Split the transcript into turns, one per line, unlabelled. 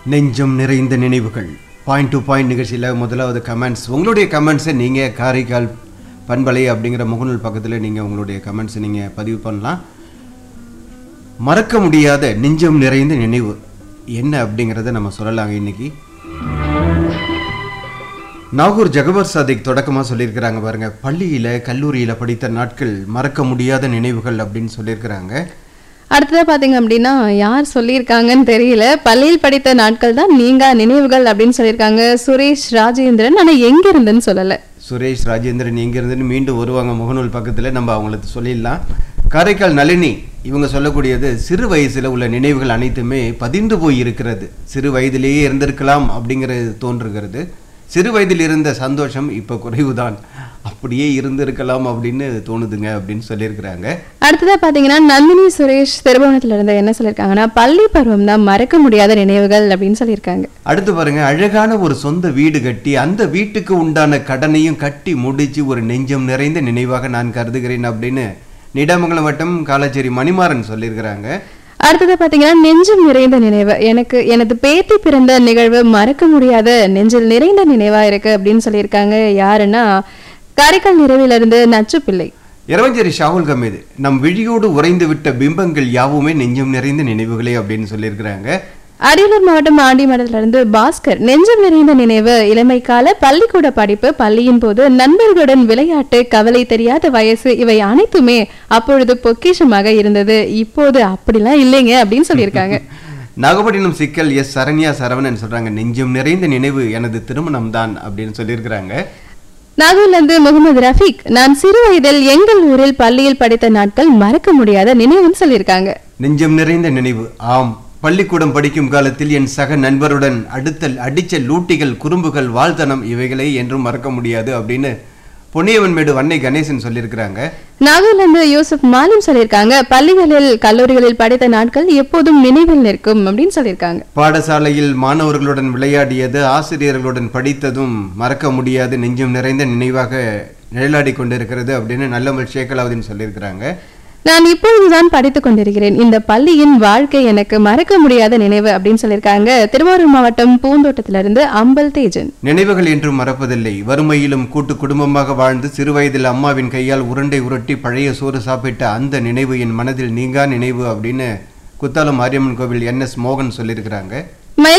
நெஞ்சம் நிறைந்த நினைவுகள் பாயிண்ட் டு பாயிண்ட் நிகழ்ச்சியில் முதலாவது கமெண்ட்ஸ் உங்களுடைய கமெண்ட்ஸை நீங்கள் காரைக்கால் பண்பலை அப்படிங்கிற முகநூல் பக்கத்தில் நீங்கள் உங்களுடைய கமெண்ட்ஸை நீங்கள் பதிவு பண்ணலாம் மறக்க முடியாத நெஞ்சம் நிறைந்த நினைவு என்ன அப்படிங்கிறத நம்ம சொல்லலாங்க இன்னைக்கு நாகூர் ஜகபர் சாதிக் தொடக்கமாக சொல்லியிருக்கிறாங்க பாருங்க பள்ளியில் கல்லூரியில் படித்த நாட்கள் மறக்க முடியாத நினைவுகள் அப்படின்னு சொல்லியிருக்கிறாங்க
அடுத்ததா பாத்தீங்க அப்படின்னா யார் சொல்லியிருக்காங்கன்னு தெரியல பள்ளியில் படித்த நாட்கள் தான் நீங்க நினைவுகள் அப்படின்னு சொல்லியிருக்காங்க சுரேஷ் ராஜேந்திரன் ஆனா எங்க இருந்துன்னு சொல்லல
சுரேஷ் ராஜேந்திரன் எங்கேருந்துன்னு மீண்டும் வருவாங்க முகநூல் பக்கத்தில் நம்ம அவங்களுக்கு சொல்லிடலாம் காரைக்கால் நளினி இவங்க சொல்லக்கூடியது சிறு வயசில் உள்ள நினைவுகள் அனைத்துமே பதிந்து போய் இருக்கிறது சிறு வயதிலேயே இருந்திருக்கலாம் அப்படிங்கிறது தோன்றுகிறது சிறு வயதில் இருந்த சந்தோஷம் இப்போ குறைவுதான் அப்படியே இருந்திருக்கலாம் அப்படின்னு தோணுதுங்க அப்படின்னு சொல்லியிருக்கிறாங்க
அடுத்ததா பாத்தீங்கன்னா நந்தினி சுரேஷ் திருபுவனத்துல இருந்து என்ன சொல்லியிருக்காங்கன்னா பள்ளி பருவம் தான் மறக்க முடியாத நினைவுகள் அப்படின்னு சொல்லியிருக்காங்க
அடுத்து பாருங்க அழகான ஒரு சொந்த வீடு கட்டி அந்த வீட்டுக்கு உண்டான கடனையும் கட்டி முடிச்சு ஒரு நெஞ்சம் நிறைந்த நினைவாக நான் கருதுகிறேன் அப்படின்னு நீடாமங்கலம் வட்டம் காலாச்சேரி மணிமாறன் சொல்லியிருக்கிறாங்க
அடுத்ததா பாத்தீங்கன்னா நெஞ்சம் நிறைந்த நினைவு எனக்கு எனது பேத்தி பிறந்த நிகழ்வு மறக்க முடியாத நெஞ்சில் நிறைந்த நினைவா இருக்கு அப்படின்னு சொல்லியிருக்காங்க யாருன்னா காரைக்கால் நிறைவிலிருந்து நச்சு பிள்ளை
இரவஞ்சேரி ஷாகுல் கமீது நம் விழியோடு உறைந்து விட்ட பிம்பங்கள் யாவுமே நெஞ்சம் நிறைந்த நினைவுகளே அப்படின்னு சொல்லியிருக்கிறாங்க
அரியலூர் மாவட்டம் ஆண்டிமடத்துல இருந்து பாஸ்கர் நெஞ்சம் நிறைந்த நினைவு இளமை கால பள்ளிக்கூட படிப்பு பள்ளியின் போது நண்பர்களுடன் விளையாட்டு கவலை தெரியாத வயசு இவை அனைத்துமே அப்பொழுது பொக்கிஷமாக இருந்தது இப்போது அப்படிலாம் இல்லைங்க அப்படின்னு சொல்லியிருக்காங்க
நாகப்பட்டினம் சிக்கல் எஸ் சரண்யா சரவணன் சொல்றாங்க நெஞ்சம் நிறைந்த நினைவு எனது திருமணம் தான் அப்படின்னு சொல்லியிருக்கிறாங்க
நாகூர்ல இருந்து முகமது ரஃபீக் நான் சிறு வயதில் எங்கள் ஊரில் பள்ளியில் படித்த நாட்கள் மறக்க முடியாத நினைவுன்னு சொல்லியிருக்காங்க
நெஞ்சம் நிறைந்த நினைவு ஆம் பள்ளிக்கூடம் படிக்கும் காலத்தில் என் சக நண்பருடன் அடுத்த அடிச்ச லூட்டிகள் குறும்புகள் வாழ்த்தனம் இவைகளை என்றும் மறக்க முடியாது அப்படின்னு பொன்னியவன்மேடு வன்னை கணேசன் சொல்லியிருக்கிறாங்க
நாகூர்ல இருந்து யூசுப் மாலிம் சொல்லியிருக்காங்க பள்ளிகளில் கல்லூரிகளில் படித்த நாட்கள் எப்போதும் நினைவில் நிற்கும் அப்படின்னு சொல்லியிருக்காங்க
பாடசாலையில் மாணவர்களுடன் விளையாடியது ஆசிரியர்களுடன் படித்ததும் மறக்க முடியாது நெஞ்சம் நிறைந்த நினைவாக நிழலாடி கொண்டிருக்கிறது அப்படின்னு நல்லமல் ஷேகலாவுதீன் சொல்லியிருக்கிறாங்க
நான் இப்பொழுதுதான் படித்துக் கொண்டிருக்கிறேன் இந்த பள்ளியின் வாழ்க்கை எனக்கு மறக்க முடியாத நினைவு அப்படின்னு சொல்லியிருக்காங்க திருவாரூர் மாவட்டம் பூந்தோட்டத்திலிருந்து அம்பல் தேஜன்
நினைவுகள் என்றும் மறப்பதில்லை வறுமையிலும் கூட்டு குடும்பமாக வாழ்ந்து சிறுவயதில் அம்மாவின் கையால் உருண்டை உருட்டி பழைய சோறு சாப்பிட்ட அந்த நினைவு என் மனதில் நீங்கா நினைவு அப்படின்னு குத்தாலம் மாரியம்மன் கோவில் என் எஸ் மோகன் சொல்லியிருக்கிறாங்க